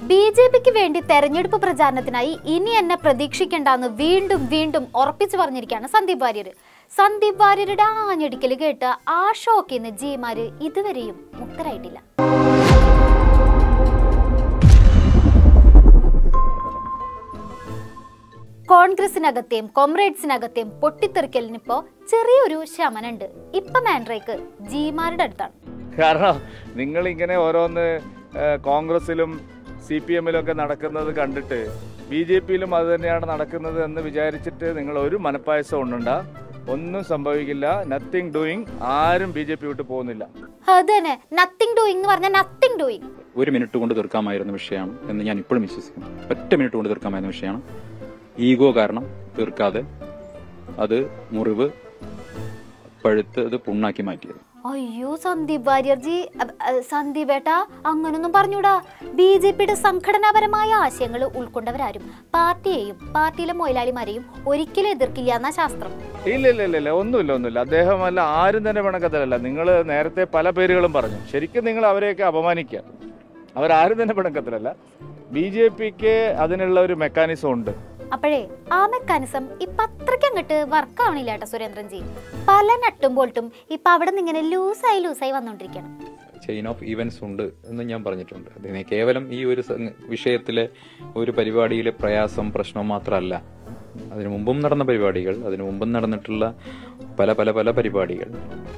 B J പിക്ക് വേണ്ടി തെരഞ്ഞെടുപ്പ് പ്രചാരണത്തിനായി ഇനി എന്നെ പ്രതീക്ഷിക്കേണ്ടെന്ന് വീണ്ടും വീണ്ടും ഉറപ്പിച്ചു പറഞ്ഞിരിക്കുകയാണ് സന്ദീപ് വാര്യർ സന്ദീപ് വാര്യരുടെ ആഞ്ഞടിക്കൽ കേട്ട് ആ ഷോക്കിൽ നിന്ന് ജിമാര് ഇതുവരെയും മുക്തരായിട്ടില്ല കോൺഗ്രസിനകത്തെയും കോമ്രേഡ്സിനകത്തെയും പൊട്ടിത്തെറിക്കലിനിപ്പോ ചെറിയൊരു ശമനുണ്ട് ഇപ്പൊ മാൻഡ്രേക്ക് ജിമാരുടെ അടുത്താണ് കാരണം നിങ്ങൾ ഇങ്ങനെ ഓരോന്ന് ആ, കോൺഗ്രസിലും സി പി എമ്മിലും ഒക്കെ നടക്കുന്നത് കണ്ടിട്ട് ബി ജെ പിയിലും അത് തന്നെയാണ് നടക്കുന്നത് എന്ന് വിചാരിച്ചിട്ട് നിങ്ങൾ ഒരു മനപ്പായസം ഉണ്ടുണ്ട ഒന്നും സംഭവിക്കില്ല നത്തിങ് ഡൂയിങ് ആരും ബി ജെ പി വിട്ട് പോകുന്നില്ല അത് തന്നെ നത്തിങ് ഡൂയിങ് എന്ന് പറഞ്ഞാൽ നത്തിങ് ഡൂയിങ് ഒരു മിനിറ്റ് കൊണ്ട് തീർക്കാമായിരുന്ന വിഷയമാണ് എന്ന് ഞാൻ ഇപ്പോഴും വിശ്വസിക്കുന്നു ഒറ്റ മിനിറ്റ് കൊണ്ട് തീർക്കാമായിരുന്ന വിഷയമാണ് ഈഗോ കാരണം തീർക്കാതെ അത് മുറിവ് പഴുത്ത് അത് പുണ്ണാക്കി മാറ്റിയത് അയ്യോ സന്ദീപ് വാര്യർജി അ- അ- സന്ദീപ് ഏട്ടാ അങ്ങനൊന്നും പറഞ്ഞൂടാ ബി ജെ പിയുടെ സംഘടനാപരമായ ആശയങ്ങൾ ഉൾക്കൊണ്ടവരാരും പാർട്ടിയെയും പാർട്ടിയിലെ മൊയിലാളിമാരെയും ഒരിക്കലും എതിർക്കില്ല എന്നാ ശാസ്ത്രം ഇല്ല ഇല്ല ഇല്ല ഇല്ല ഒന്നുമില്ല ഒന്നുമില്ല അദ്ദേഹം അല്ല ആരും തന്നെ പിണക്കത്തിലല്ല നിങ്ങൾ നേരത്തെ പല പേരുകളും പറഞ്ഞു ശരിക്കും നിങ്ങൾ അവരെയൊക്കെ അപമാനിക്കുക അവരാരും തന്നെ പിണക്കത്തിലല്ല ബി ജെ പിക്ക് അതിനുള്ള ഒരു മെക്കാനിസം ഉണ്ട് അപ്പോഴേ ആ മെക്കാനിസം ഇപ്പൊ അത്രയ്ക്ക് അങ്ങോട്ട് വർക്ക് ആവണില്ല കേട്ടോ സുരേന്ദ്രൻജി പല നട്ടും ബോൾട്ടും ഇപ്പൊ അവിടെ നിന്ന് ഇങ്ങനെ ലൂസായി ലൂസായി വന്നോണ്ടിരിക്കണം ചെയിൻ ഓഫ് ഈവൻസ് ഉണ്ട് എന്ന് ഞാൻ പറഞ്ഞിട്ടുണ്ട് അതിനെ കേവലം ഈ ഒരു സംഗ- വിഷയത്തിലെ ഒരു പരിപാടിയിലെ പ്രയാസം പ്രശ്നം മാത്രമല്ല അതിനു മുമ്പും നടന്ന പരിപാടികൾ അതിനു മുമ്പും നടന്നിട്ടുള്ള പല പല പല പരിപാടികൾ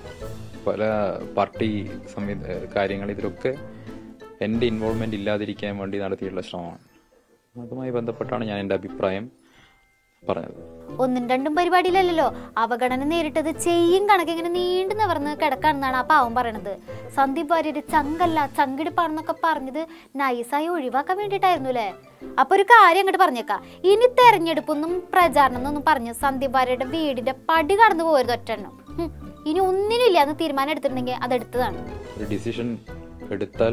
പല പാർട്ടി സംവി കാര്യങ്ങൾ ഇതിലൊക്കെ എൻ്റെ ഇൻവോൾവ്മെന്റ് ഇല്ലാതിരിക്കാൻ വേണ്ടി നടത്തിയിട്ടുള്ള ശ്രമമാണ് അതുമായി ബന്ധപ്പെട്ടാണ് ഞാൻ എൻ്റെ അഭിപ്രായം പറഞ്ഞത് ഒന്നും രണ്ടും പരിപാടിയിലല്ലല്ലോ അവഗണന നേരിട്ടത് ചെയ്യും കണക്ക് ഇങ്ങനെ നീണ്ടു നിവർന്ന് കിടക്കാണെന്നാണ് ആ പാവം പറയണത് സന്ദീപ് വാര്യര് ചങ്കല്ല ചങ്കിടിപ്പാണെന്നൊക്കെ പറഞ്ഞത് നൈസായി ഒഴിവാക്കാൻ വേണ്ടിയിട്ടായിരുന്നു അല്ലേ അപ്പൊ ഒരു കാര്യം അങ്ങോട്ട് പറഞ്ഞേക്കാം ഇനി തെരഞ്ഞെടുപ്പൊന്നും പ്രചാരണം എന്നൊന്നും പറഞ്ഞ് സന്ദീപ് വാര്യരുടെ വീടിന്റെ പടി കടന്നു പോയത് ഒറ്റെണ്ണം ഹും, ഇനി ഒന്നിനും ഇല്ല എന്ന് തീരുമാനം എടുത്തിട്ടുണ്ടെങ്കിൽ അത് എടുത്തതാണ് ഒരു ഡിസിഷൻ എടുത്താൽ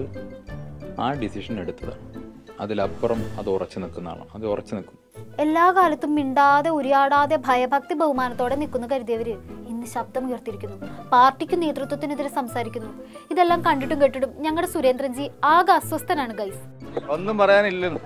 ആ ഡിസിഷൻ എടുത്തതാണ് അതിലപ്പുറം അത് ഉറച്ചു നിൽക്കുന്നതാണ് അത് ഉറച്ചു നിൽക്കും എല്ലാ കാലത്തും മിണ്ടാതെ ഉരിയാടാതെ ഭയഭക്തി ബഹുമാനത്തോടെ നിൽക്കുന്നു കരുതിയവര് ഇന്ന് ശബ്ദം ഉയർത്തിയിരിക്കുന്നു പാർട്ടിക്ക് നേതൃത്വത്തിനെതിരെ സംസാരിക്കുന്നു ഇതെല്ലാം കണ്ടിട്ടും കേട്ടിട്ടും ഞങ്ങളുടെ സുരേന്ദ്രൻജി ആകെ അസ്വസ്ഥനാണ് ഗൈസ് ഒന്നും പറയാനില്ലെന്ന്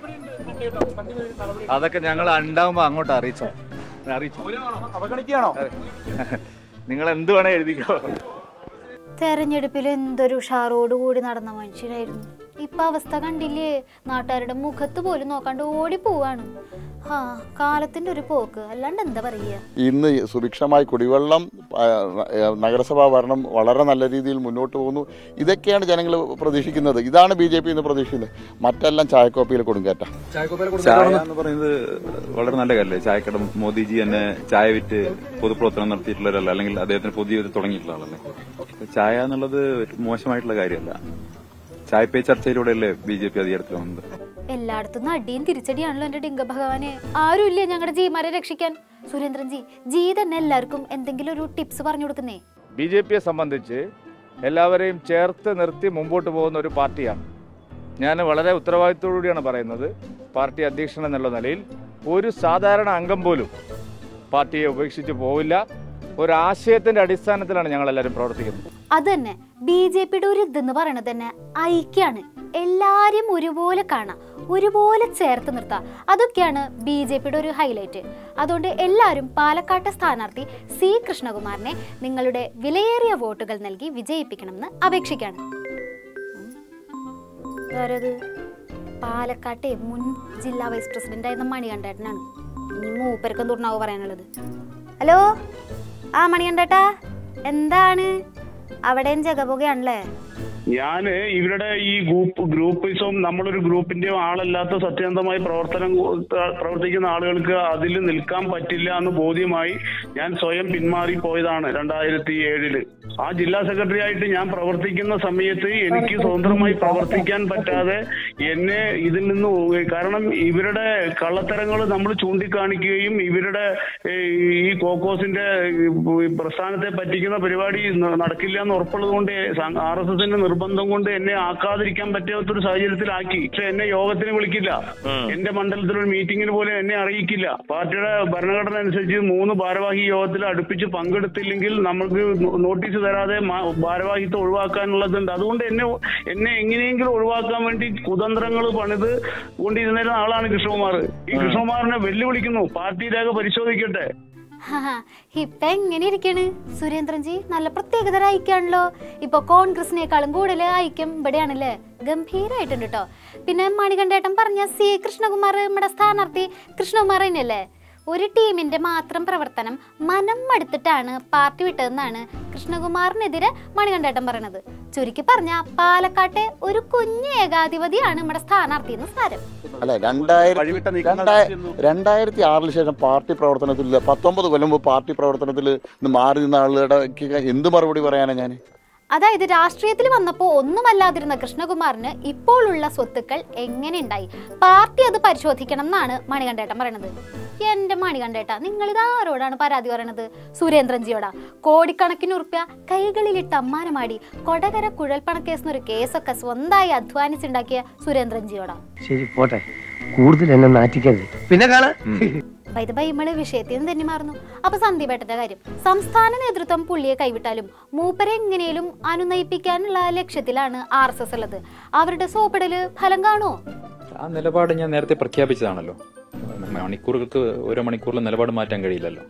അതൊക്കെ ഞങ്ങൾ ഉണ്ടാവുമ്പോ അങ്ങോട്ട് അറിയിച്ചോ അറിയിച്ചു അവഗണിക്കുകയാണോ നിങ്ങൾ എന്ത് വേണേ എഴുതിക്കോ തെരഞ്ഞെടുപ്പിൽ എന്തൊരു ഉഷാറോടുകൂടി നടന്ന മനുഷ്യനായിരുന്നു ഇപ്പൊ അവസ്ഥ കണ്ടില്ലേ നാട്ടുകാരുടെ മുഖത്ത് പോലും നോക്കാണ്ട് ഓടിപ്പോവാണ് ആ കാലത്തിന്റെ ഒരു പോക്ക് അല്ലാണ്ട് എന്താ പറയുക ഇന്ന് സുഭിക്ഷമായി കുടിവെള്ളം ആ, നഗരസഭാ ഭരണം വളരെ നല്ല രീതിയിൽ മുന്നോട്ട് പോകുന്നു ഇതൊക്കെയാണ് ജനങ്ങൾ പ്രതീക്ഷിക്കുന്നത് ഇതാണ് ബി ജെ പി ഇന്ന് പ്രതീക്ഷിക്കുന്നത് മറ്റെല്ലാം ചായക്കോപ്പയിൽ കൊടുങ്കേറ്റ ചായ എന്ന് പറയുന്നത് വളരെ നല്ല കാര്യമല്ലേ ചായക്കട മോദിജി തന്നെ ചായ വിറ്റ് പൊതുപ്രവർത്തനം നടത്തിയിട്ടുള്ള ഒരാളല്ല അല്ലെങ്കിൽ അദ്ദേഹത്തിന് പൊതുജീവിതം തുടങ്ങിയിട്ടുള്ള ആളല്ലേ ചായ എന്നുള്ളത് ഒരു മോശമായിട്ടുള്ള കാര്യമല്ല ചായ പേ ചർച്ചയിലൂടെയല്ലേ ബി ജെ പി അധികാരത്തിൽ വന്നത് എല്ലായിടത്തും അടിയും തിരിച്ചടിയാണല്ലോ എന്റെ ഡിങ്ക ഭഗവാനെ ആരുമില്ല ഞങ്ങളുടെ ജീമാരെ രക്ഷിക്കാൻ സുരേന്ദ്രൻ ജി ജി തന്നെ എല്ലാവർക്കും എന്തെങ്കിലും ഒരു ടിപ്സ് പറഞ്ഞു കൊടുക്കുന്നേ ബി ജെ പിയെ സംബന്ധിച്ച് എല്ലാവരെയും ചേർത്ത് നിർത്തി മുമ്പോട്ട് പോകുന്ന ഒരു പാർട്ടിയാണ് ഞാൻ വളരെ ഉത്തരവാദിത്തോടുകൂടിയാണ് പറയുന്നത് പാർട്ടി അധ്യക്ഷൻ എന്നുള്ള നിലയിൽ ഒരു സാധാരണ അംഗം പോലും പാർട്ടിയെ ഉപേക്ഷിച്ച് പോവില്ല ഒരു ആശയത്തിന്റെ അടിസ്ഥാനത്തിലാണ് ഞങ്ങളെല്ലാവരും പ്രവർത്തിക്കുന്നത് അത് തന്നെ ബി ജെ പിയുടെ ഒരു ഇതെന്ന് പറയണത് തന്നെ ഐക്യാണ് എല്ലാരെയും ഒരുപോലെ കാണാം ഒരുപോലെ ചേർത്ത് നിർത്താം അതൊക്കെയാണ് ബി ജെ പിയുടെ ഒരു ഹൈലൈറ്റ് അതുകൊണ്ട് എല്ലാവരും പാലക്കാട്ടെ സ്ഥാനാർത്ഥി സി കൃഷ്ണകുമാറിനെ നിങ്ങളുടെ വിലയേറിയ വോട്ടുകൾ നൽകി വിജയിപ്പിക്കണമെന്ന് അപേക്ഷിക്കാണ് വേറേത് പാലക്കാട്ടെ മുൻ ജില്ലാ വൈസ് പ്രസിഡന്റ് ആയിരുന്ന മണികണ്ഠേട്ടനാണ് ഇനി മൂപ്പരക്കം തുറന്നാവോ പറയാനുള്ളത് ഹലോ ആ മണികണ്ഠേട്ടാ എന്താണ് അവിടെയും ജഗപുകയാണല്ലേ ഞാന് ഇവരുടെ ഈ ഗ്രൂപ്പ് ഗ്രൂപ്പിസം നമ്മളൊരു ഗ്രൂപ്പിന്റെയും ആളല്ലാത്ത സത്യസന്ധമായി പ്രവർത്തനം പ്രവർത്തിക്കുന്ന ആളുകൾക്ക് അതിൽ നിൽക്കാൻ പറ്റില്ല എന്ന് ബോധ്യമായി ഞാൻ സ്വയം പിന്മാറി പോയതാണ് രണ്ടായിരത്തി ഏഴില് ആ ജില്ലാ സെക്രട്ടറി ആയിട്ട് ഞാൻ പ്രവർത്തിക്കുന്ന സമയത്ത് എനിക്ക് സ്വതന്ത്രമായി പ്രവർത്തിക്കാൻ പറ്റാതെ എന്നെ ഇതിൽ നിന്ന് ഒ- കാരണം ഇവരുടെ കള്ളത്തരങ്ങൾ നമ്മൾ ചൂണ്ടിക്കാണിക്കുകയും ഇവരുടെ ഏഹ്, ഈ കോക്കോസിന്റെ ഈ പ്രസ്ഥാനത്തെ പറ്റിക്കുന്ന പരിപാടി ന- നടക്കില്ല എന്ന് ഉറപ്പുള്ളത് കൊണ്ട് ആർ എസ് എസിന്റെ നിർബന്ധം കൊണ്ട് എന്നെ ആക്കാതിരിക്കാൻ പറ്റാത്തൊരു സാഹചര്യത്തിലാക്കി പക്ഷെ എന്നെ യോഗത്തിന് വിളിക്കില്ല എന്റെ മണ്ഡലത്തിലൊരു മീറ്റിംഗിന് പോലും എന്നെ അറിയിക്കില്ല പാർട്ടിയുടെ ഭരണഘടന അനുസരിച്ച് മൂന്ന് ഭാരവാഹി യോഗത്തിൽ അടുപ്പിച്ച് പങ്കെടുത്തില്ലെങ്കിൽ നമ്മൾക്ക് നോ- നോട്ടീസ് അംഗീകരിച്ചു തരാതെ മ- ഭാരവാഹിത്വം ഒഴിവാക്കാനുള്ളതുണ്ട് അതുകൊണ്ട് എന്നെ എന്നെ എങ്ങനെയെങ്കിലും ഒഴിവാക്കാൻ വേണ്ടി കുതന്ത്രങ്ങൾ പണിത് കൊണ്ടിരുന്നിരുന്ന ആളാണ് കൃഷ്ണകുമാർ ഈ കൃഷ്ണകുമാറിനെ വെല്ലുവിളിക്കുന്നു പാർട്ടി രേഖ പരിശോധിക്കട്ടെ ഹാ, ഇപ്പൊ എങ്ങനെ ഇരിക്കാണ് സുരേന്ദ്രൻജി നല്ല പ്രത്യേകതര ഐക്യാണല്ലോ ഇപ്പൊ കോൺഗ്രസിനേക്കാളും കൂടുതൽ ഐക്യം ഇവിടെയാണല്ലേ ഗംഭീരായിട്ടുണ്ട് കേട്ടോ പിന്നെ മണികണ്ഠേട്ടൻ പറഞ്ഞ സി കൃഷ്ണകുമാർ നമ്മുടെ സ്ഥാനാർത്ഥി കൃഷ്ണകുമാർ തന്നെയല്ലേ ഒരു ടീമിന്റെ മാത്രം പ്രവർത്തനം മനം മടുത്തിട്ടാണ് പാർട്ടി വിട്ടതെന്നാണ് കൃഷ്ണകുമാറിനെതിരെ മണികണ്ഠേട്ടൻ പറയണത് ചുരുക്കി പറഞ്ഞ പാലക്കാട്ടെ ഒരു കുഞ്ഞ് ഏകാധിപതിയാണ് നമ്മുടെ സ്ഥാനാർത്ഥി എന്ന് സാരം അല്ല രണ്ടായിരത്തി വഴിവിട്ട നീക്കങ്ങൾ രണ്ടായി- നടത്തിയിരുന്നു. രണ്ടായിരത്തി ആറിന് ശേഷം പാർട്ടി പ്രവർത്തനത്തിൽ പത്തൊമ്പത് കൊല്ലം മുമ്പ് പാർട്ടി പ്രവർത്തനത്തിൽ നിന്ന് മാറി നിന്ന ആളുകളുടെ എന്ത് മറുപടി പറയാനാ ഞാൻ അതായത് രാഷ്ട്രീയത്തിൽ വന്നപ്പോൾ ഒന്നുമല്ലാതിരുന്ന കൃഷ്ണകുമാറിന് ഇപ്പോൾ ഉള്ള സ്വത്തുക്കൾ എങ്ങനെ ഉണ്ടായി പാർട്ടി അത് പരിശോധിക്കണം എന്നാണ് മണികണ്ഠേട്ടൻ പറയണത് എന്റെ മണികണ്ഠേട്ട നിങ്ങൾ ഇത് ആരോടാണ് പരാതി പറയണത് സുരേന്ദ്രൻജിയോടാ കോടിക്കണക്കിന് ഉറുപ്യ കൈകളിലിട്ട് അമ്മാനമാടി കൊടകര കുഴൽപ്പണക്കേസ് എന്നൊരു കേസൊക്കെ സ്വന്തമായി അധ്വാനിച്ചുണ്ടാക്കിയ സുരേന്ദ്രൻജിയോടാ ശരി പോട്ടെ കൂടുതൽ എന്നെ നാറ്റിക്കരുത് പിന്നെ കാണാ വൈദ്യ നമ്മള് വിഷയത്തിൽ നിന്ന് തന്നെ മാറുന്നു അപ്പൊ സന്ദീപേട്ടന്റെ കാര്യം സംസ്ഥാന നേതൃത്വം പുള്ളിയെ കൈവിട്ടാലും മൂപ്പരെ എങ്ങനെയും അനുനയിപ്പിക്കാനുള്ള ലക്ഷ്യത്തിലാണ് ആർ എസ് എസ് ഉള്ളത് അവരുടെ സോപ്പിടല് ഫലം കാണുമോ ആ നിലപാട് ഞാൻ നേരത്തെ പ്രഖ്യാപിച്ചതാണല്ലോ മണിക്കൂറുകൾക്ക് ഓരോ മണിക്കൂറിൽ നിലപാട് മാറ്റാൻ കഴിയില്ലല്ലോ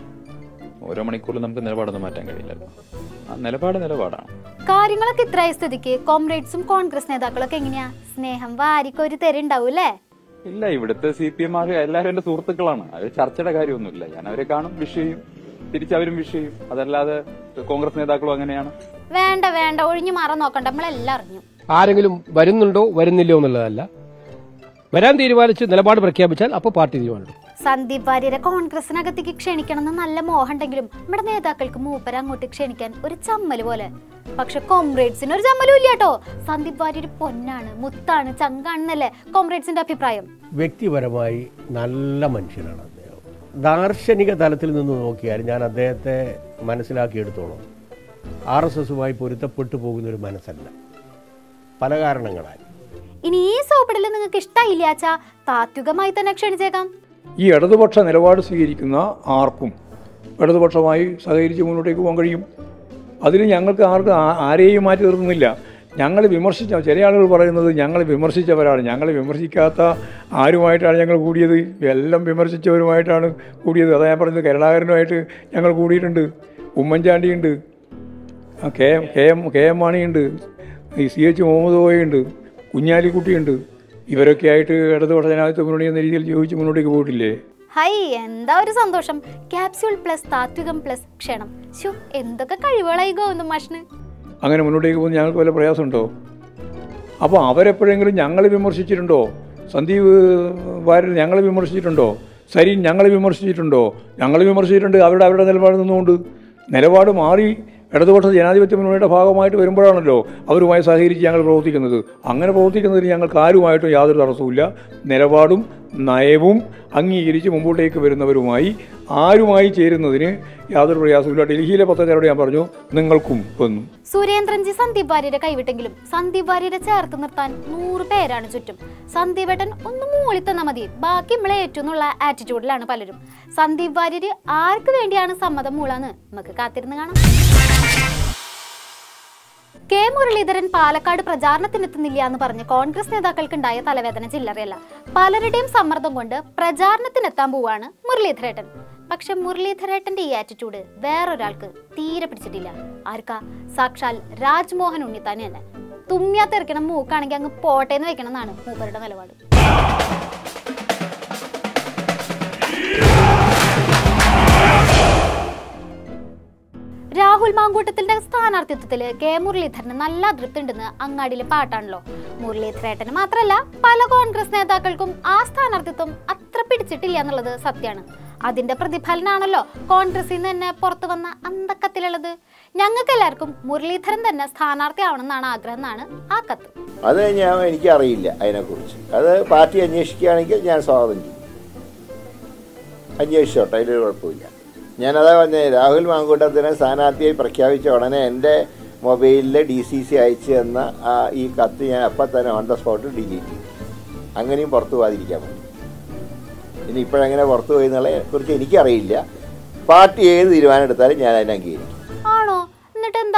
ഓരോ മണിക്കൂറിൽ നമുക്ക് നിലപാടൊന്നും മാറ്റാൻ കഴിയില്ലല്ലോ ആ നിലപാട് നിലപാടാണ് കാര്യങ്ങളൊക്കെ ഇത്രയായ സ്ഥിതിക്ക് കോംറേഡ്സും കോൺഗ്രസ് നേതാക്കളൊക്കെ എങ്ങനെയാ സ്നേഹം വാരിക്കൊരു തരുണ്ടാവും അല്ലേ ഇല്ല ഇവിടുത്തെ സി പി എം എല്ലാവരും എന്റെ സുഹൃത്തുക്കളാണ് അത് ചർച്ചയുടെ കാര്യമൊന്നുമില്ല ഞാൻ അവരെ കാണും വിഷയം തിരിച്ചവരും വിഷയം അതല്ലാതെ കോൺഗ്രസ് നേതാക്കളും അങ്ങനെയാണ് വേണ്ട വേണ്ട ഒഴിഞ്ഞു മാറാൻ നോക്കണ്ട നമ്മളെല്ലാം അറിഞ്ഞു ആരെങ്കിലും വരുന്നുണ്ടോ വരുന്നില്ലോ എന്നുള്ളതല്ല വരാൻ തീരുമാനിച്ച് നിലപാട് പ്രഖ്യാപിച്ചാൽ അപ്പോൾ പാർട്ടി തീരുമാനം സന്ദീപ് വാര്യരെ കോൺഗ്രസിനകത്തേക്ക് ക്ഷണിക്കണമെന്ന് നല്ല മോഹമുണ്ടെങ്കിലും നമ്മുടെ നേതാക്കൾക്ക് മൂപ്പര അങ്ങോട്ട് ക്ഷണിക്കാൻ ഒരു ചമ്മല് പോലെ പക്ഷെ കോംറേഡ്സിന് ഒരു ചമ്മലും ഇല്ല കേട്ടോ സന്ദീപ് വാര്യർ പൊന്നാണ് മുത്താണ് ചങ്കാണെന്നല്ലേ കോംറേഡ്സിന്റെ അഭിപ്രായം വ്യക്തിപരമായി നല്ല മനുഷ്യനാണ് അദ്ദേഹം ദാർശനിക തലത്തിൽ നിന്ന് നോക്കിയാൽ ഞാൻ അദ്ദേഹത്തെ മനസ്സിലാക്കിയെടുത്തോളം ആർ എസ് എസുമായി പൊരുത്തപ്പെട്ടു പോകുന്ന ഒരു മനസ്സല്ല പല കാരണങ്ങളാൽ ഇനി ഈ സോപ്പിടല് നിങ്ങൾക്ക് ഇഷ്ടമായില്ലാച്ചാ താത്വികമായി തന്നെ ക്ഷണിച്ചേക്കാം ഈ ഇടതുപക്ഷ നിലപാട് സ്വീകരിക്കുന്ന ആർക്കും ഇടതുപക്ഷമായി സഹകരിച്ച് മുന്നോട്ടേക്ക് പോകാൻ കഴിയും അതിൽ ഞങ്ങൾക്ക് ആർക്കും ആ- ആരെയും മാറ്റി നിർത്തുന്നില്ല ഞങ്ങൾ വിമർശിച്ച ചില ആളുകൾ പറയുന്നത് ഞങ്ങൾ വിമർശിച്ചവരാണ് ഞങ്ങൾ വിമർശിക്കാത്ത ആരുമായിട്ടാണ് ഞങ്ങൾ കൂടിയത് എല്ലാം വിമർശിച്ചവരുമായിട്ടാണ് കൂടിയത് അതാ ഞാൻ പറഞ്ഞത് കരുണാകരനുമായിട്ട് ഞങ്ങൾ കൂടിയിട്ടുണ്ട് ഉമ്മൻചാണ്ടിയുണ്ട് ആ, K M K M K M മാണിയുണ്ട് ഈ സി എച്ച് മുഹമ്മദ് കോയുണ്ട് കുഞ്ഞാലിക്കുട്ടിയുണ്ട് ഇവരൊക്കെ ആയിട്ട് ഇടതുപക്ഷ ജനാധിപത്യ മുന്നണി എന്ന രീതിയിൽ ചോദിച്ച് മുന്നോട്ടേക്ക് പോയിട്ടില്ലേ ഹൈ എന്താ ഒരു സന്തോഷം ക്യാപ്സ്യൂൾ പ്ലസ് താത്വികം പ്ലസ് ക്ഷണം ശോ എന്തൊക്കെ കഴിവുകളായി ഗോവിന്ദ മാഷിന് അങ്ങനെ മുന്നോട്ടേക്ക് പോകുന്ന ഞങ്ങൾക്ക് വല്ല പ്രയാസമുണ്ടോ അപ്പോൾ അവരെപ്പോഴെങ്കിലും ഞങ്ങൾ വിമർശിച്ചിട്ടുണ്ടോ സന്ദീപ് വാര്യർ ഞങ്ങൾ വിമർശിച്ചിട്ടുണ്ടോ സരീൻ ഞങ്ങൾ വിമർശിച്ചിട്ടുണ്ടോ ഞങ്ങൾ വിമർശിച്ചിട്ടുണ്ട് അവരുടെ അവരുടെ നിലപാട് നിന്നുകൊണ്ട് നിലപാട് മാറി ഇടതുപക്ഷ ജനാധിപത്യ മുന്നണിയുടെ ഭാഗമായിട്ട് വരുമ്പോഴാണല്ലോ അവരുമായി സഹകരിച്ച് ഞങ്ങൾ പ്രവർത്തിക്കുന്നത് അങ്ങനെ പ്രവർത്തിക്കുന്നതിന് ഞങ്ങൾക്ക് ആരുമായിട്ടും യാതൊരു തടസ്സവുമില്ല നിലപാടും നയവും അംഗീകരിച്ച് മുമ്പോട്ടേക്ക് വരുന്നവരുമായി ആരുമായി ചേരുന്നതിന് യാതൊരു പ്രയാസമില്ല ഡൽഹിയിലെ പത്രക്കാരോട് ഞാൻ പറഞ്ഞു നിങ്ങൾക്കും വന്നു സുരേന്ദ്രൻജി സന്ദീപ് വാര്യരെ കൈവിട്ടെങ്കിലും സന്ദീപ് വാര്യരെ ചേർത്ത് നിർത്താൻ നൂറ് പേരാണ് ചുറ്റും സന്ദീപേട്ടൻ ഒന്ന് മൂളി തന്നാ മതി ബാക്കി നമ്മളെ ഏറ്റുന്നുള്ള ആറ്റിറ്റ്യൂഡിലാണ് പലരും സന്ദീപ് വാര്യര് ആർക്ക് വേണ്ടിയാണ് സമ്മതം മൂളാന്ന് നമുക്ക് കാത്തിരുന്ന് കാണാം കെ മുരളീധരൻ പാലക്കാട് പ്രചാരണത്തിനെത്തുന്നില്ല എന്ന് പറഞ്ഞ് കോൺഗ്രസ് നേതാക്കൾക്കുണ്ടായ തലവേദന ചില്ലറയല്ല പലരുടെയും സമ്മർദ്ദം കൊണ്ട് പ്രചാരണത്തിനെത്താൻ പോവാണ് മുരളീധരേട്ടൻ പക്ഷെ മുരളീധരേട്ടന്റെ ഈ ആറ്റിറ്റ്യൂഡ് വേറൊരാൾക്ക് തീരെ പിടിച്ചിട്ടില്ല ആർക്കാ സാക്ഷാൽ രാജ്മോഹൻ ഉണ്ണിത്താൻ തന്നെ തുമ്മിയാ തെറിക്കണം മൂക്കാണെങ്കിൽ അങ്ങ് പോട്ടേന്ന് വെക്കണം എന്നാണ് മൂപ്പരുടെ നിലപാട് രാഹുൽ മാങ്കൂട്ടത്തിന്റെ സ്ഥാനാർത്ഥിത്വത്തില് കെ മുരളീധരന് നല്ല അതൃപ്തിയുണ്ടെന്ന് അങ്ങാടിയിലെ പാട്ടാണല്ലോ മുരളീധരേട്ടന് മാത്രമല്ല പല കോൺഗ്രസ് നേതാക്കൾക്കും ആ സ്ഥാനാർത്ഥിത്വം അത്ര പിടിച്ചിട്ടില്ല എന്നുള്ളത് സത്യമാണ് അതിന്റെ പ്രതിഫലനാണല്ലോ കോൺഗ്രസിൽ നിന്ന് തന്നെ പുറത്തു വന്ന അന്തക്കത്തിലുള്ളത് ഞങ്ങൾക്ക് എല്ലാവർക്കും മുരളീധരൻ തന്നെ സ്ഥാനാർത്ഥിയാവണമെന്നാണ് ആഗ്രഹം എന്നാണ് ആ കത്ത് അത് ഞാൻ എനിക്കറിയില്ല അതിനെക്കുറിച്ച് അത് പാർട്ടി അന്വേഷിക്കുകയാണെങ്കിൽ ഞാൻ സ്വാഗതം ചെയ്യും അന്വേഷിച്ചോട്ടെ അതിലൊരു കുഴപ്പമില്ല ഞാനതാ പറഞ്ഞത് രാഹുൽ മാങ്കൂട്ടത്തിനെ സ്ഥാനാർത്ഥിയായി പ്രഖ്യാപിച്ച ഉടനെ എൻ്റെ മൊബൈലിൽ ഡി സി സി അയച്ചു തന്ന ആ ഈ കത്ത് ഞാൻ അപ്പം തന്നെ ഓൺ ദ സ്പോട്ട് ഡിലീറ്റ് ചെയ്തു അങ്ങനെയും പുറത്തു പോകാതിരിക്കാൻ പറ്റും ഇനി ഇപ്പോഴെങ്ങനെ പുറത്തു പോയി എന്നുള്ളതിനെ കുറിച്ച് എനിക്കറിയില്ല പാർട്ടി ഏത് തീരുമാനം എടുത്താലും ഞാൻ അതിനെ അംഗീകരിക്കും ആണോ എന്നിട്ട്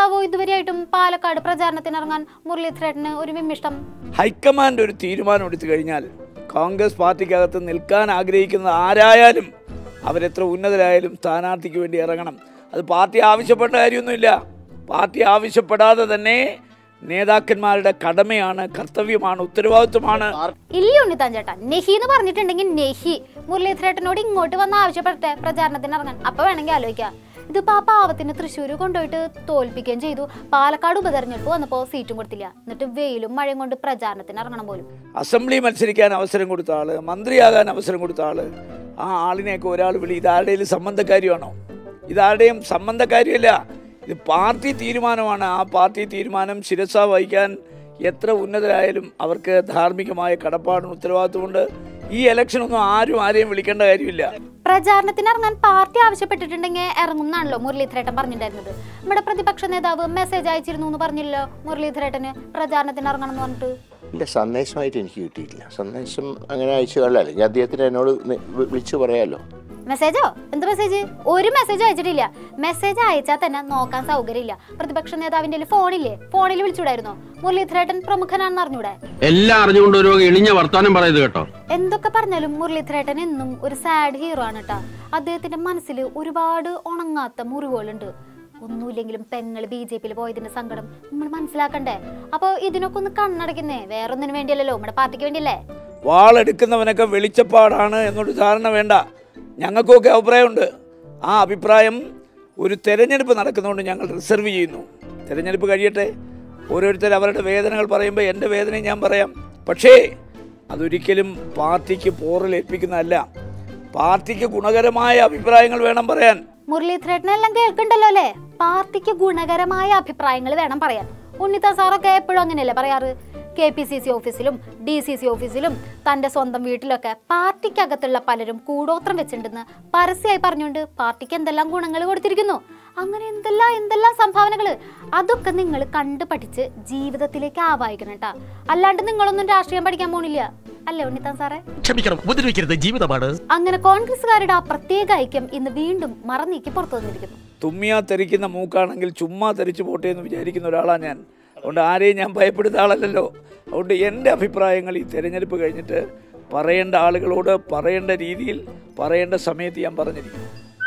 അതുകൊണ്ടാവോ ഇതുവരെയായിട്ടും പാലക്കാട് പ്രചാരണത്തിനിറങ്ങാൻ മുരളീധരേട്ടന് ഒരു വിമ്മിഷ്ടം ഹൈക്കമാൻഡ് ഒരു തീരുമാനം എടുത്തു കഴിഞ്ഞാൽ കോൺഗ്രസ് പാർട്ടിക്കകത്ത് നിൽക്കാൻ ആഗ്രഹിക്കുന്ന ആരായാലും അവരെത്ര ഉന്നതരായാലും സ്ഥാനാർത്ഥിക്ക് വേണ്ടി ഇറങ്ങണം അത് പാർട്ടി ആവശ്യപ്പെട്ട കാര്യമൊന്നുമില്ല പാർട്ടി ആവശ്യപ്പെടാതെ തന്നെ നേതാക്കന്മാരുടെ കടമയാണ് കർത്തവ്യമാണ് ഉത്തരവാദിത്വമാണ് ഇല്ല ഉണ്ണിത്താൻ ചേട്ടാ നെഹി എന്ന് പറഞ്ഞിട്ടുണ്ടെങ്കിൽ നെഹി മുരളീധരേട്ടനോട് ഇങ്ങോട്ട് വന്ന് ആവശ്യപ്പെടട്ടെ പ്രചാരണത്തിന് ഇറങ്ങാൻ അപ്പൊ വേണമെങ്കിൽ ആലോചിക്കാം ഇതിപ്പോ ആ പാവത്തിന് തൃശ്ശൂർ കൊണ്ടുപോയിട്ട് തോൽപ്പിക്കുകയും ചെയ്തു പാലക്കാട് ഉപതെരഞ്ഞെടുപ്പ് വന്നപ്പോ സീറ്റും കൊടുത്തില്ല എന്നിട്ട് വെയിലും മഴയും കൊണ്ട് പ്രചാരണത്തിന് ഇറങ്ങണം പോലും അസംബ്ലി മത്സരിക്കാൻ അവസരം കൊടുത്ത ആള് മന്ത്രിയാകാൻ അവസരം കൊടുത്ത ആള് ആ ആളിനെയൊക്കെ ഒരാൾ വിളി ഇതാരുടെയും സംബന്ധക്കാരിയാണോ ഇതാരുടെയും സംബന്ധക്കാരിയല്ല ഇത് പാർട്ടി തീരുമാനമാണ് ആ പാർട്ടി തീരുമാനം ശിരസ വഹിക്കാൻ എത്ര ഉന്നതരായാലും അവർക്ക് ധാർമ്മികമായ കടപ്പാടും ഉത്തരവാദിത്വമുണ്ട് ഈ ഇലക്ഷനൊന്നും ആരും ആരെയും വിളിക്കേണ്ട കാര്യമില്ല പ്രചാരണത്തിന് ഇറങ്ങാൻ പാർട്ടി ആവശ്യപ്പെട്ടിട്ടുണ്ടെങ്കിൽ ഇറങ്ങും എന്നാണല്ലോ മുരളീധരേട്ടൻ പറഞ്ഞിട്ടുണ്ടായിരുന്നത് നമ്മുടെ പ്രതിപക്ഷ നേതാവ് മെസ്സേജ് അയച്ചിരുന്നു എന്ന് പറഞ്ഞില്ലല്ലോ മുരളീധരേട്ടന് പ്രചാരണത്തിന് ഇറങ്ങണം എന്ന് പറഞ്ഞിട്ട് ഇല്ല സന്ദേശമായിട്ട് എനിക്ക് കിട്ടിയിട്ടില്ല സന്ദേശം അങ്ങനെ അയച്ചു കൊള്ളാം അല്ലെങ്കിൽ അദ്ദേഹത്തിന് എന്നോട് നി- വി- വിളിച്ചു പറയാമല്ലോ മെസ്സേജോ എന്ത് മെസ്സേജ് ഒരു മെസ്സേജ് അയച്ചിട്ടില്ല മെസ്സേജ് അയച്ചാൽ തന്നെ നോക്കാൻ സൗകര്യമില്ല പ്രതിപക്ഷ നേതാവിന്റെ കയ്യില് ഫോണില്ലേ ഫോണിൽ വിളിച്ചൂടായിരുന്നോ മുരളീധരേട്ടൻ പ്രമുഖനാണെന്ന് അറിഞ്ഞൂടെ എല്ലാം അറിഞ്ഞുകൊണ്ട് ഒരു ഇളിഞ്ഞ വർത്താനം പറയുന്നത് കേട്ടോ എന്തൊക്കെ പറഞ്ഞാലും മുരളീധരേട്ടൻ എന്നും ഒരു സാഡ് ഹീറോ ആണ് കേട്ടാ അദ്ദേഹത്തിന്റെ മനസ്സിൽ ഒരുപാട് ഉണങ്ങാത്ത മുറിവുകളുണ്ട് ഒന്നുമില്ലെങ്കിലും പെങ്ങൾ ബി ജെ പിയിൽ പോയതിന്റെ സങ്കടം നമ്മൾ മനസ്സിലാക്കണ്ടേ അപ്പൊ ഇതിനൊക്കെ ഒന്ന് കണ്ണടക്കുന്നേ വേറൊന്നിനു വേണ്ടിയല്ലല്ലോ നമ്മുടെ പാർട്ടിക്ക് വേണ്ടിയല്ലേ വാളെടുക്കുന്നവനൊക്കെ വെളിച്ചപ്പാടാണ് എന്നൊരു ധാരണ വേണ്ട ഞങ്ങൾക്കൊക്കെ അഭിപ്രായമുണ്ട് ആ അഭിപ്രായം ഒരു തെരഞ്ഞെടുപ്പ് നടക്കുന്നതുകൊണ്ട് ഞങ്ങൾ റിസർവ് ചെയ്യുന്നു തെരഞ്ഞെടുപ്പ് കഴിയട്ടെ ഓരോരുത്തർ അവരുടെ വേദനകൾ പറയുമ്പോൾ എൻ്റെ വേദനയും ഞാൻ പറയാം പക്ഷേ അതൊരിക്കലും പാർട്ടിക്ക് പോറലേൽപ്പിക്കുന്നതല്ല പാർട്ടിക്ക് ഗുണകരമായ അഭിപ്രായങ്ങൾ വേണം പറയാൻ മുരളീധരേട്ടനെല്ലാം കേൾക്കണ്ടല്ലോ അല്ലേ പാർട്ടിക്ക് ഗുണകരമായ അഭിപ്രായങ്ങൾ വേണം പറയാൻ ഉണ്ണിത്ത സാറൊക്കെ എപ്പോഴും അങ്ങനെയല്ലേ പറയാറ് കെ പി സി സി ഓഫീസിലും ഡി സി സി ഓഫീസിലും തന്റെ സ്വന്തം വീട്ടിലൊക്കെ പാർട്ടിക്കകത്തുള്ള പലരും കൂടോത്രം വെച്ചിട്ടുണ്ടെന്ന് പരസ്യമായി പറഞ്ഞുകൊണ്ട് പാർട്ടിക്ക് എന്തെല്ലാം ഗുണങ്ങൾ കൊടുത്തിരിക്കുന്നു അങ്ങനെ എന്തെല്ലാം എന്തെല്ലാം സംഭാവനകൾ അതൊക്കെ നിങ്ങൾ കണ്ടു പഠിച്ച് ജീവിതത്തിലേക്ക് ആവാഹിക്കണം കേട്ടാ അല്ലാണ്ട് നിങ്ങളൊന്നും രാഷ്ട്രീയം പഠിക്കാൻ പോണില്ല അല്ലേ ഉണ്ണിത്താൻ സാറേ ക്ഷമിക്കണം ഉപദ്രവിക്കരുത് ജീവിതമാണ് അങ്ങനെ കോൺഗ്രസ്സുകാരുടെ ആ പ്രത്യേക ഐക്യം ഇന്ന് വീണ്ടും മറന്നീക്കി പുറത്തു വന്നിരിക്കുന്നു തുമ്മിയാ തെറിക്കുന്ന മൂക്കാണെങ്കിൽ ചുമ്മാ തെറിച്ചു പോട്ടെ എന്ന് വിചാരിക്കുന്ന ഒരാളാണ് ഞാൻ അതുകൊണ്ട് ആരെയും ഞാൻ ഭയപ്പെടുന്ന ആളല്ലല്ലോ അതുകൊണ്ട് എൻ്റെ അഭിപ്രായങ്ങൾ ഈ തെരഞ്ഞെടുപ്പ് കഴിഞ്ഞിട്ട് പറയേണ്ട ആളുകളോട് പറയേണ്ട രീതിയിൽ പറയേണ്ട സമയത്ത് ഞാൻ പറഞ്ഞിരിക്കും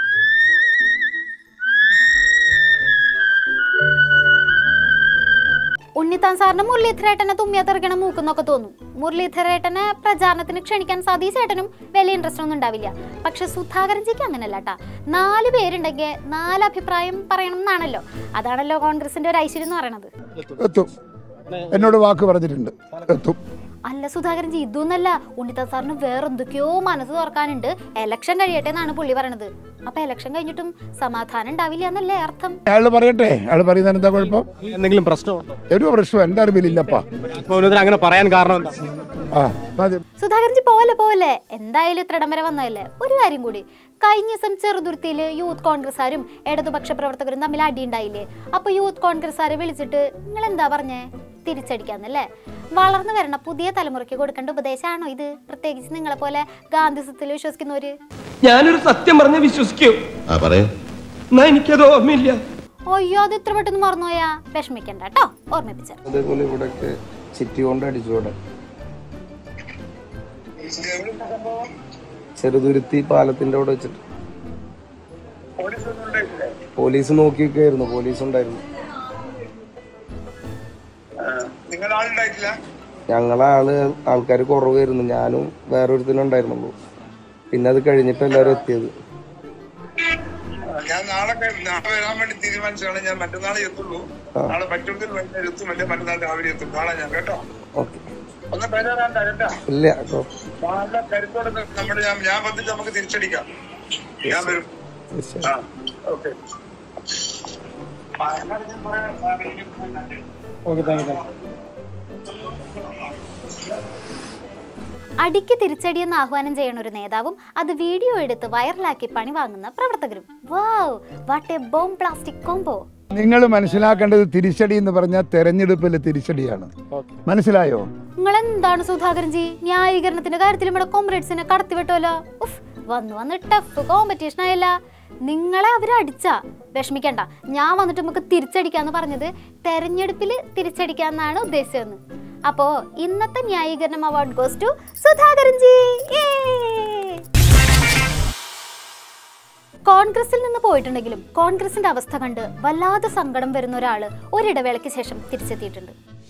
ഉണ്ണിത്താൻ സാറിന് മുരളീധരേട്ടനെ തുമ്മിയ തെറിക്കണ മൂക്കുന്നൊക്കെ തോന്നും മുരളീധരേട്ടനെ പ്രചാരണത്തിന് ക്ഷണിക്കാൻ സതീശേട്ടനും വലിയ ഇൻട്രസ്റ്റ് ഒന്നും ഉണ്ടാവില്ല പക്ഷെ സുധാകരൻജിക്ക് അങ്ങനല്ല കേട്ടാ നാല് പേരുണ്ടെങ്കിൽ നാല് അഭിപ്രായം പറയണം എന്നാണല്ലോ അതാണല്ലോ കോൺഗ്രസിന്റെ ഒരു ഐശ്വര്യം എന്ന് പറയണത് എത്തും എന്നോട് വാക്ക് പറഞ്ഞിട്ടുണ്ട് എത്തും അല്ല സുധാകരൻജി ഇതൊന്നല്ല ഉണ്ണിത്താൻ സാറിന് വേറെന്തൊക്കെയോ മനസ്സ് തുറക്കാനുണ്ട് എലക്ഷൻ കഴിയട്ടെ എന്നാണ് പുള്ളി പറയണത് അപ്പൊ എലക്ഷൻ കഴിഞ്ഞിട്ടും സമാധാനം ഉണ്ടാവില്ല എന്നല്ലേ അർത്ഥം അയാൾ പറയട്ടെ അയാൾ പറയുന്നതിന് എന്താ കുഴപ്പം എന്തെങ്കിലും പ്രശ്നമുണ്ടോ ഒരു പ്രശ്നം എൻ്റെ അറിവിലില്ലപ്പാ അങ്ങനെ പറയാൻ കാരണം എന്താ ആ മതി സുധാകരൻജി പോലെ പോലെ എന്തായാലും ഇത്രടം വരെ വന്നതല്ലേ ഒരു കാര്യം കൂടി കഴിഞ്ഞ ദിവസം ചെറുതുരുത്തിയില് യൂത്ത് കോൺഗ്രസ്സുകാരും ഇടതുപക്ഷ പ്രവർത്തകരും തമ്മിൽ അടിയുണ്ടായില്ലേ അപ്പൊ യൂത്ത് കോൺഗ്രസ്സുകാരെ വിളിച്ചിട്ട് നിങ്ങൾ എന്താ പറഞ്ഞേ തിരിച്ചടിക്കാന്നല്ലേ വളർന്നു വരണ പുതിയ തലമുറയ്ക്ക് കൊടുക്കേണ്ട ഉപദേശമാണോ ഇത് പ്രത്യേകിച്ച് നിങ്ങളെ പോലെ ഗാന്ധിസത്തിൽ വിശ്വസിക്കുന്നവര് ഞാനൊരു സത്യം പറഞ്ഞ് വിശ്വസിക്കൂ എന്നാ എനിക്കത് ഓർമ്മയില്ല അയ്യോ അത് ഇത്ര പെട്ടെന്ന് മറന്നുപോയാ വിഷമിക്കണ്ട കേട്ടോ ഓർമ്മിപ്പിച്ച അതേപോലെ ഇവിടെയൊക്കെ ചിറ്റി കൊണ്ട് അടിച്ചോടെ ചെറുതുരുത്തി പാലത്തിന്റെ അവിടെ വെച്ചിട്ട് പോലീസ് നോക്കി നിൽക്കുകയായിരുന്നു പോലീസ് ഉണ്ടായിരുന്നു ഞങ്ങളെ ആള് ആൾക്കാർ കുറവായിരുന്നു ഞാനും വേറൊരുത്തനും ഉണ്ടായിരുന്നുള്ളൂ പിന്നെ അത് കഴിഞ്ഞിട്ട് എല്ലാവരും എത്തിയത് ഞാൻ നാളെ കഴി- നാളെ വരാൻ വേണ്ടി തീരുമാനിച്ചാണ് ഞാൻ മറ്റന്നാളെ എത്തുള്ളൂ നാളെ പറ്റുമെങ്കിൽ വൈകുന്നേരം എത്തും അല്ലെ മറ്റന്നാൾ രാവിലെ എത്തും കാണാൻ ഞാൻ കേട്ടോ ഓക്കെ ഒന്ന് പേരാണ്ട കേട്ടോ ഇല്ല കേട്ടോ വളരെ കരുത്തോടെ നമ്മുടെ ഞാൻ ഞാൻ വന്നിട്ട് നമുക്ക് തിരിച്ചടിക്കാം ഞാൻ വരും ആ ഓക്കെ ഓക്കെ താങ്ക് യു അടിക്ക് തിരിച്ചടിയെന്ന് ആഹ്വാനം ചെയ്യുന്ന ഒരു നേതാവും അത് വീഡിയോ എടുത്ത് വൈറലാക്കി പണി വാങ്ങുന്ന പ്രവർത്തകരും wow what a bomb plastic combo നിങ്ങൾ മനസ്സിലാക്കേണ്ടത് തിരിച്ചടി എന്ന് പറഞ്ഞാൽ തെരഞ്ഞെടുപ്പിൽ തിരിച്ചടിയാണ് മനസ്സിലായോ നിങ്ങൾ എന്താണ് സുധാകരൻജി ന്യായീകരണത്തിന്റെ കാര്യത്തിൽ നമ്മുടെ കോമ്രേഡ്സിനെ കടത്തിവിട്ടോലോ ഉഫ് വന്ന് വന്ന് ടഫ് കോമ്പറ്റീഷൻ ആയല്ല നിങ്ങളെ അവർ അടിച്ചാ വിഷമിക്കണ്ട ഞാൻ വന്നിട്ട് നമുക്ക് തിരിച്ചടിക്കാന്ന് പറഞ്ഞത് തെരഞ്ഞെടുപ്പിൽ തിരിച്ചടിക്കാന്നാണ് ഉദ്ദേശിച്ചതെന്ന് അപ്പോ ഇന്നത്തെ ന്യായീകരണം award goes to Sudhakaran ji കോൺഗ്രസിൽ നിന്ന് പോയിട്ടുണ്ടെങ്കിലും കോൺഗ്രസിന്റെ അവസ്ഥ കണ്ട് വല്ലാതെ സങ്കടം വരുന്ന ഒരാള് ഒരിടവേളയ്ക്ക് ശേഷം തിരിച്ചെത്തിയിട്ടുണ്ട്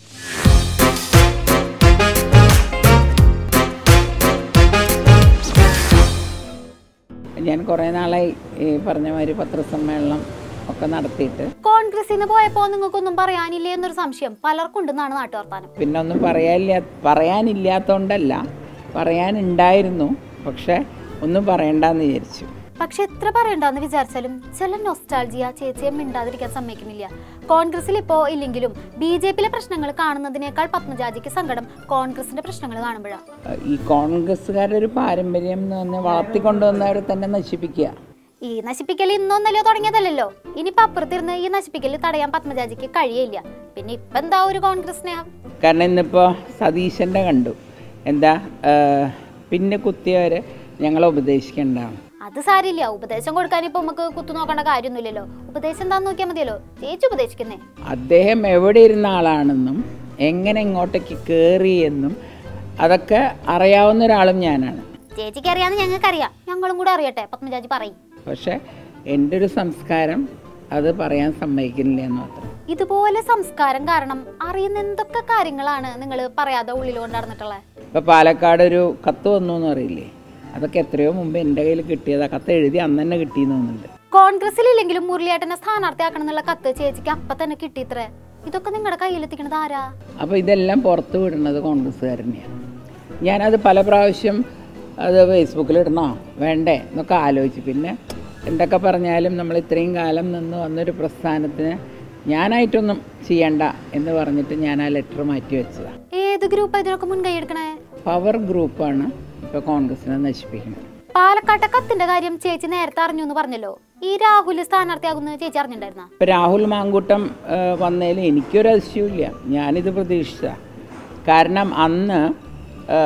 ഞാൻ കുറേ നാളായി ഈ പറഞ്ഞ മാതിരി പത്രസമ്മേളനം ഒക്കെ നടത്തിയിട്ട് കോൺഗ്രസിൽ നിന്ന് പോയപ്പോ നിങ്ങൾക്കൊന്നും പറയാനില്ലേ എന്നൊരു സംശയം പലർക്കും ഉണ്ടെന്നാണ് നാട്ടുവർത്താനം പിന്നെ ഒന്നും പറയാനില്ല പറയാനില്ലാത്തതുകൊണ്ടല്ല പറയാനുണ്ടായിരുന്നു പക്ഷെ ഒന്നും പറയണ്ടെന്ന് വിചാരിച്ചു പക്ഷെ എത്ര പറയണ്ടെന്ന് വിചാരിച്ചാലും ചില നൊസ്റ്റാൾജിയ ചേച്ചിയെ മിണ്ടാതിരിക്കാൻ സമ്മതിക്കുന്നില്ല കോൺഗ്രസിൽ ഇപ്പോ ഇല്ലെങ്കിലും ബി ജെ പിയിലെ പ്രശ്നങ്ങൾ കാണുന്നതിനേക്കാൾ പത്മജാതിക്ക് സങ്കടം കോൺഗ്രസിന്റെ പ്രശ്നങ്ങൾ കാണുമ്പോഴാണ് ഈ കോൺഗ്രസ്സുകാരുടെ ഒരു പാരമ്പര്യം എന്ന് പറഞ്ഞാൽ വളർത്തിക്കൊണ്ടുവന്നവരെ തന്നെ നശിപ്പിക്കുക ഈ നശിപ്പിക്കൽ ഇന്നൊന്നല്ലോ തുടങ്ങിയതല്ലല്ലോ ഇനിയിപ്പോ അപ്പുറത്തിരുന്ന് ഈ നശിപ്പിക്കൽ തടയാൻ പത്മജാതിക്ക് കഴിയില്ല പിന്നെ ഇപ്പൊ എന്താ ഒരു കോൺഗ്രസ് സ്നേഹം കാരണം ഇന്നിപ്പോൾ സതീശൻ്റെ കണ്ടു എന്താ ആ, പിന്നെ കുത്തിയവരെ ഞങ്ങളെ ഉപദേശിക്കേണ്ടതാണ് അത് സാരില്ല ഉപദേശം കൊടുക്കാൻ ഇപ്പൊ നമുക്ക് കുത്തു നോക്കേണ്ട കാര്യമൊന്നുമില്ലല്ലോ ഉപദേശം എന്താന്ന് നോക്കിയാൽ മതിയല്ലോ ചേച്ചി ഉപദേശിക്കുന്നേ അദ്ദേഹം എവിടെ ഇരുന്ന ആളാണെന്നും എങ്ങനെ ഇങ്ങോട്ടേക്ക് കയറി എന്നും അതൊക്കെ അറിയാവുന്ന ഒരാളും ഞാനാണ് ചേച്ചിക്ക് അറിയാന്ന് ഞങ്ങൾക്ക് അറിയാം ഞങ്ങളും കൂടെ അറിയട്ടെ പത്മജാജി പറയും പക്ഷെ എൻ്റെ ഒരു സംസ്കാരം അത് പറയാൻ സമ്മതിക്കുന്നില്ല എന്ന് മാത്രം ഇതുപോലെ സംസ്കാരം കാരണം അറിയുന്ന എന്തൊക്കെ കാര്യങ്ങളാണ് നിങ്ങൾ പറയാതെ ഉള്ളിൽ കൊണ്ട് നടന്നിട്ടുള്ളത് ഇപ്പം പാലക്കാട് ഒരു കത്ത് വന്നു എന്ന് അറിയില്ലേ അതൊക്കെ എത്രയോ മുമ്പ് എൻ്റെ കയ്യിൽ കിട്ടിയതാ കത്ത് എഴുതി അന്ന് തന്നെ കിട്ടിയെന്ന് തോന്നുന്നുണ്ട് കോൺഗ്രസിൽ ഇല്ലെങ്കിലും മുരളിയേട്ടനെ സ്ഥാനാർത്ഥിയാക്കണം എന്നുള്ള കത്ത് ചേച്ചിക്ക് അപ്പൊ തന്നെ കിട്ടിയിത്രേ ഇതൊക്കെ നിങ്ങളുടെ കയ്യിലെത്തിക്കണത് ആരാ അപ്പോൾ ഇതെല്ലാം പുറത്ത് വിടുന്നത് കോൺഗ്രസ്സുകാർ തന്നെയാണ് ഞാനത് പല പ്രാവശ്യം അത് ഫേസ്ബുക്കിൽ ഇടണോ വേണ്ടേ എന്നൊക്കെ ആലോചിച്ചു പിന്നെ എന്തൊക്കെ പറഞ്ഞാലും നമ്മൾ ഇത്രയും കാലം നിന്ന് വന്നൊരു പ്രസ്ഥാനത്തിന് ഞാനായിട്ടൊന്നും ചെയ്യണ്ട എന്ന് പറഞ്ഞിട്ട് ഞാൻ ആ ലെറ്റർ മാറ്റി വെച്ചതാണ് ഏത് ഗ്രൂപ്പ് ഇതിനൊക്കെ മുൻകൈ എടുക്കണേ പവർ ഗ്രൂപ്പാണ് ഇപ്പോൾ കോൺഗ്രസിനെ നശിപ്പിക്കുന്നത് പാലക്കാട്ടെ കത്തിന്റെ കാര്യം ചേച്ചി നേരത്തെ അറിഞ്ഞു എന്ന് പറഞ്ഞല്ലോ ഈ രാഹുൽ സ്ഥാനാർത്ഥിയാകുന്ന ചേച്ചി അറിഞ്ഞിട്ടുണ്ടായിരുന്ന ഇപ്പം രാഹുൽ മാങ്കൂട്ടം വന്നതിൽ എനിക്കൊരു അതിശയമില്ല ഞാനിത് പ്രതീക്ഷിച്ച കാരണം അന്ന് ആ,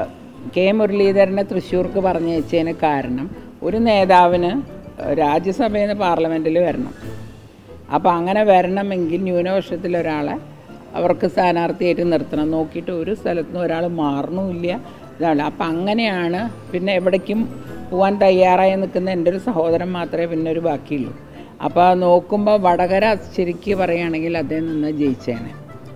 കെ മുരളീധരനെ തൃശ്ശൂർക്ക് പറഞ്ഞയച്ചതിന് കാരണം ഒരു നേതാവിന് രാജ്യസഭയിൽ നിന്ന് പാർലമെൻറ്റിൽ വരണം അപ്പോൾ അങ്ങനെ വരണമെങ്കിൽ ന്യൂനപക്ഷത്തിൽ ഒരാളെ അവർക്ക് സ്ഥാനാർത്ഥിയായിട്ട് നിർത്തണം നോക്കിയിട്ട് ഒരു സ്ഥലത്തുനിന്ന് ഒരാൾ മാറണമില്ല ഇതാണ് അപ്പം അങ്ങനെയാണ് പിന്നെ എവിടേക്കും പോകാൻ തയ്യാറായി നിൽക്കുന്ന എൻ്റെ ഒരു സഹോദരൻ മാത്രമേ പിന്നെ ഒരു ബാക്കിയുള്ളൂ അപ്പോൾ നോക്കുമ്പോൾ വടകര ശരിക്ക് പറയുകയാണെങ്കിൽ അദ്ദേഹം നിന്ന് ജയിച്ചേനെ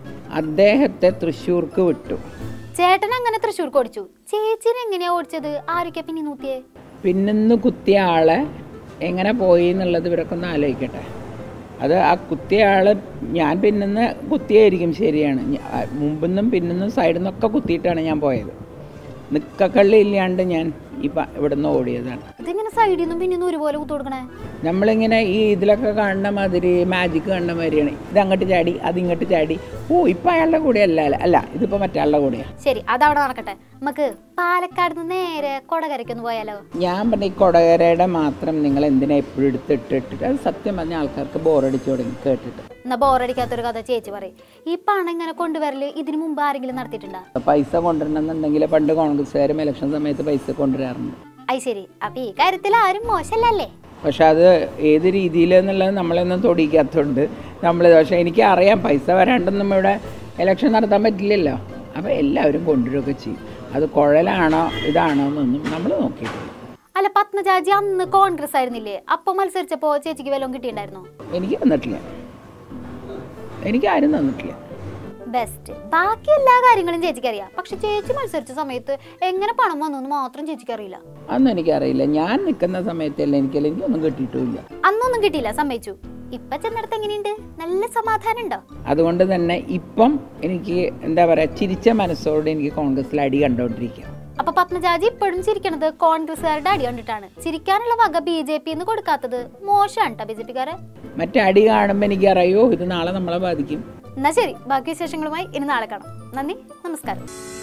അദ്ദേഹത്തെ തൃശ്ശൂർക്ക് വിട്ടു ചേട്ടൻ അങ്ങനെ തൃശ്ശൂർക്ക് ഓടിച്ചു ചേച്ചിനെ എങ്ങനെയാ ഓടിച്ചത് ആരൊക്കെ പിന്നെ നൂത്തിയേ പിന്നിന്ന് കുത്തിയ ആളെ എങ്ങനെ പോയി എന്നുള്ളത് ഇവരൊക്കെ ഒന്ന് ആലോചിക്കട്ടെ അത് ആ കുത്തിയ ആള് ഞാൻ പിന്നിന്ന് കുത്തിയായിരിക്കും ശരിയാണ് ഞ- ആ മുമ്പിന്നും പിന്നിന്നും സൈഡിൽ നിന്നൊക്കെ കുത്തിയിട്ടാണ് ഞാൻ പോയത് നിക്കക്കള്ളി ഇല്ലാണ്ട് ഞാൻ ഈ പ- ഇവിടുന്ന് ഓടിയതാണ് ഇതിങ്ങനെ സൈഡിൽ നിന്നും പിന്നെ ഒരുപോലെ കുത്തു കൊടുക്കണേ നമ്മളിങ്ങനെ ഈ ഇതിലൊക്കെ കാണുന്ന മാതിരി മാജിക് കാണുന്ന മാതിരിയാണ് ഇത് അങ്ങോട്ട് ചാടി അത് ഇങ്ങോട്ട് ചാടി ഓ ഇപ്പം അയാളുടെ കൂടെ അല്ല അല്ല ഇതിപ്പോൾ മറ്റാളുടെ കൂടെയാണ് ശരി അതവിടെ നടക്കട്ടെ നമുക്ക് പാലക്കാട് നിന്ന് നേരെ കൊടകരയ്ക്കൊന്ന് പോയാലോ ഞാൻ പറഞ്ഞ ഈ കൊടകരയുടെ മാത്രം നിങ്ങൾ എന്തിനാ എപ്പോഴും എടുത്തിട്ടിട്ട് അത് സത്യം പറഞ്ഞ ആൾക്കാർക്ക് ബോറടിച്ചു തുടങ്ങി കേട്ടിട്ട് എന്നാ ബോറടിക്കാത്തൊരു കഥ ചേച്ചി പറയും ഈ പണം ഇങ്ങനെ കൊണ്ടുവരല് ഇതിനു മുമ്പ് ആരെങ്കിലും നടത്തിയിട്ടുണ്ടോ പൈസ കൊണ്ടുവരണമെന്നുണ്ടെങ്കിൽ പണ്ട് കോൺഗ്രസ്സുകാരും ഇലക്ഷൻ സമയത്ത് പൈസ കൊണ്ടുവരാറുണ്ട് അത് ശരി അപ്പൊ ഈ കാര്യത്തിൽ ആരും മോശമല്ലല്ലേ പക്ഷെ അത് ഏത് രീതിയിലെന്നുള്ളത് നമ്മളൊന്നും തൊടിക്കാത്തതുകൊണ്ട് നമ്മൾ പക്ഷെ എനിക്ക് അറിയാം പൈസ വരാണ്ടൊന്നും ഇവിടെ ഇലക്ഷൻ നടത്താൻ പറ്റില്ലല്ലോ അപ്പോൾ എല്ലാവരും കൊണ്ടുവരികയൊക്കെ ചെയ്യും അത് കുഴലാണോ ഇതാണോ എന്നൊന്നും നമ്മൾ നോക്കിയിട്ടില്ല അല്ല പത്മജാജി അന്ന് കോൺഗ്രസ് ആയിരുന്നില്ലേ അപ്പൊ മത്സരിച്ചപ്പോ ചേച്ചിക്ക് വല്ലതും കിട്ടിയിട്ടുണ്ടായിരുന്നോ എനിക്ക് തന്നിട്ടില്ല എനിക്ക് ആരും തന്നിട്ടില്ല ബെസ്റ്റ് ബാക്കി എല്ലാ കാര്യങ്ങളും ചേച്ചിക്ക് അറിയാം പക്ഷെ ചേച്ചി മത്സരിച്ച സമയത്ത് എങ്ങനെ പണം വന്നു മാത്രം ചേച്ചിക്ക് അറിയില്ല അതൊന്നും എനിക്കറിയില്ല ഞാൻ നിൽക്കുന്ന സമയത്തല്ല എനിക്കല്ല എനിക്കൊന്നും കിട്ടിയിട്ടുമില്ല അന്നൊന്നും കിട്ടിയില്ല സമ്മതിച്ചു ഇപ്പൊ ചെന്നിടത്ത് എങ്ങനെയുണ്ട് നല്ല സമാധാനം ഉണ്ടോ അതുകൊണ്ട് തന്നെ ഇപ്പം എനിക്ക് എന്താ പറയുക ചിരിച്ച മനസ്സോടെ എനിക്ക് കോൺഗ്രസ്സിൽ അടി കണ്ടുകൊണ്ടിരിക്കുക അപ്പൊ പത്മജാജി ഇപ്പോഴും ചിരിക്കണത് കോൺഗ്രസ്സുകാരുടെ അടി കണ്ടിട്ടാണ് ചിരിക്കാനുള്ള വക ബി ജെ പി കൊടുക്കാത്തത് മോശമാണ് കേട്ടോ ബി ജെ പിക്കാരെ മറ്റേ അടി കാണുമ്പോൾ എനിക്ക് അറിയോ ഇത് നാളെ നമ്മളെ ബാധിക്കും എന്നാ ശരി ബാക്കി വിശേഷങ്ങളുമായി ഇനി നാളെ കാണാം നന്ദി നമസ്കാരം